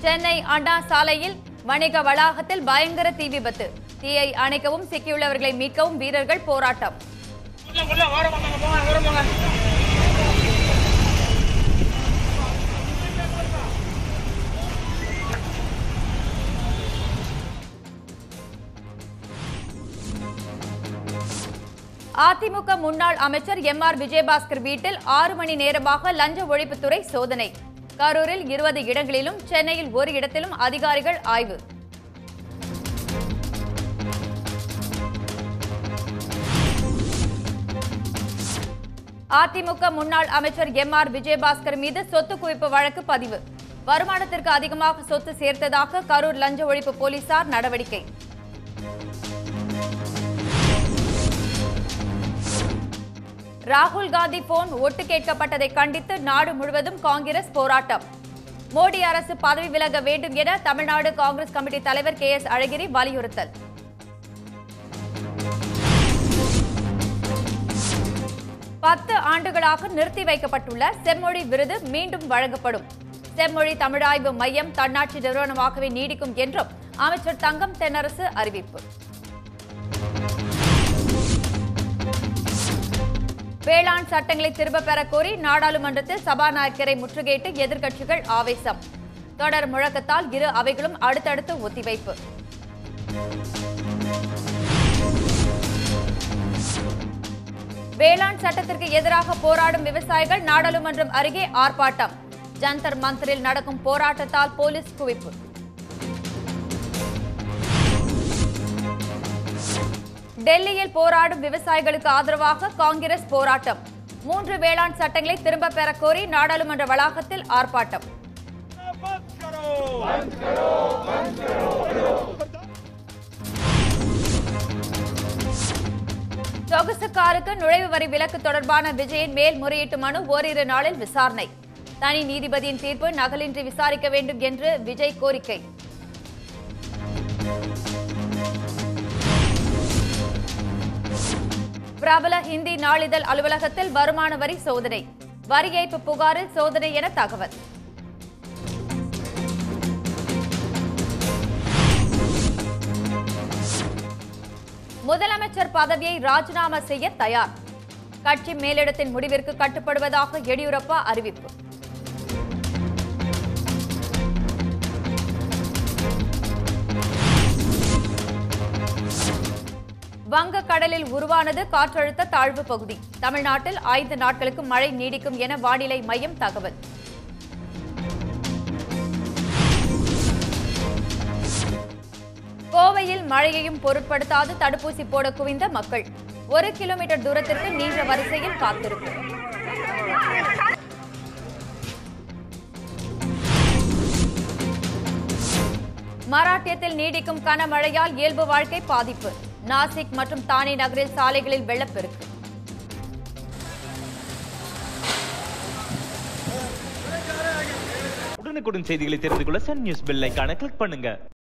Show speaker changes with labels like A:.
A: சென்னை அண்ணா சாலையில் வணிக வளாகத்தில் பயங்கர தீ விபத்து தீயை அணைக்கவும் சிக்கியுள்ளவர்களை மீட்கவும் வீரர்கள் போராட்டம் அதிமுக முன்னாள் அமைச்சர் எம் ஆர் விஜயபாஸ்கர் வீட்டில் ஆறு மணி நேரமாக லஞ்ச ஒழிப்புத்துறை சோதனை கரூரில் இருபது இடங்களிலும் சென்னையில் ஒரு இடத்திலும் அதிகாரிகள் ஆய்வு அதிமுக முன்னாள் அமைச்சர் எம் ஆர் விஜயபாஸ்கர் மீது சொத்து குவிப்பு வழக்கு பதிவு வருமானத்திற்கு அதிகமாக சொத்து சேர்த்ததாக கரூர் லஞ்ச ஒழிப்பு போலீசார் நடவடிக்கை ராகுல் காந்தி போன் ஒட்டு கேட்கப்பட்டதை கண்டித்து நாடு முழுவதும் காங்கிரஸ் போராட்டம் மோடி அரசு பதவி விலக வேண்டும் என தமிழ்நாடு காங்கிரஸ் கமிட்டி தலைவர் கே எஸ் அழகிரி வலியுறுத்தல் பத்து ஆண்டுகளாக நிறுத்தி வைக்கப்பட்டுள்ள செம்மொழி விருது மீண்டும் வழங்கப்படும் செம்மொழி தமிழாய்வு மையம் தன்னாட்சி நிறுவனமாகவே நீடிக்கும் என்றும் அமைச்சர் தங்கம் தென்னரசு அறிவிப்பு வேளாண் சட்டங்களை திரும்பப் பெற கோரி நாடாளுமன்றத்தில் சபாநாயகரை முற்றுகையிட்டு எதிர்க்கட்சிகள் ஆவேசம் தொடர் முழக்கத்தால் இரு அவைகளும் அடுத்தடுத்து ஒத்திவைப்பு வேளாண் சட்டத்திற்கு எதிராக போராடும் விவசாயிகள் நாடாளுமன்றம் அருகே ஆர்ப்பாட்டம் ஜந்தர் மந்தரில் நடக்கும் போராட்டத்தால் போலீஸ் குவிப்பு டெல்லியில் போராடும் விவசாயிகளுக்கு ஆதரவாக காங்கிரஸ் போராட்டம் மூன்று வேளாண் சட்டங்களை திரும்பப் பெற கோரி நாடாளுமன்ற வளாகத்தில் ஆர்ப்பாட்டம் சொகுசு காருக்கு நுழைவு வரி விலக்கு தொடர்பான விஜயின் மேல்முறையீட்டு மனு ஓரிரு நாளில் விசாரணை தனி நீதிபதியின் தீர்ப்பு நகலின்றி விசாரிக்க வேண்டும் என்று விஜய் கோரிக்கை பிரபல ஹிந்தி நாளிதழ் அலுவலகத்தில் வருமான வரி சோதனை வரி ஏய்ப்பு புகாரில் சோதனை என தகவல் முதலமைச்சர் பதவியை ராஜினாமா செய்ய தயார் கட்சி மேலிடத்தின் முடிவிற்கு கட்டுப்படுவதாக எடியூரப்பா அறிவிப்பு வங்க கடலில் உருவானது காற்றழுத்த தாழ்வு பகுதி தமிழ்நாட்டில் ஐந்து நாட்களுக்கு மழை நீடிக்கும் என வானிலை மையம் தகவல் கோவையில் மழையையும் பொருட்படுத்தாது தடுப்பூசி போட குவிந்த மக்கள் ஒரு கிலோமீட்டர் தூரத்திற்கு நீண்ட வரிசையில் காத்திருப்பு மராட்டியத்தில் நீடிக்கும் கனமழையால் இயல்பு வாழ்க்கை பாதிப்பு நாசிக் மற்றும் தானே நகரில் சாலைகளில் வெள்ளப்பெருக்கு
B: உடனுக்குடன் செய்திகளை தெரிந்து கொள்ள சன் நியூஸ் பெல் ஐகானை கிளிக் பண்ணுங்க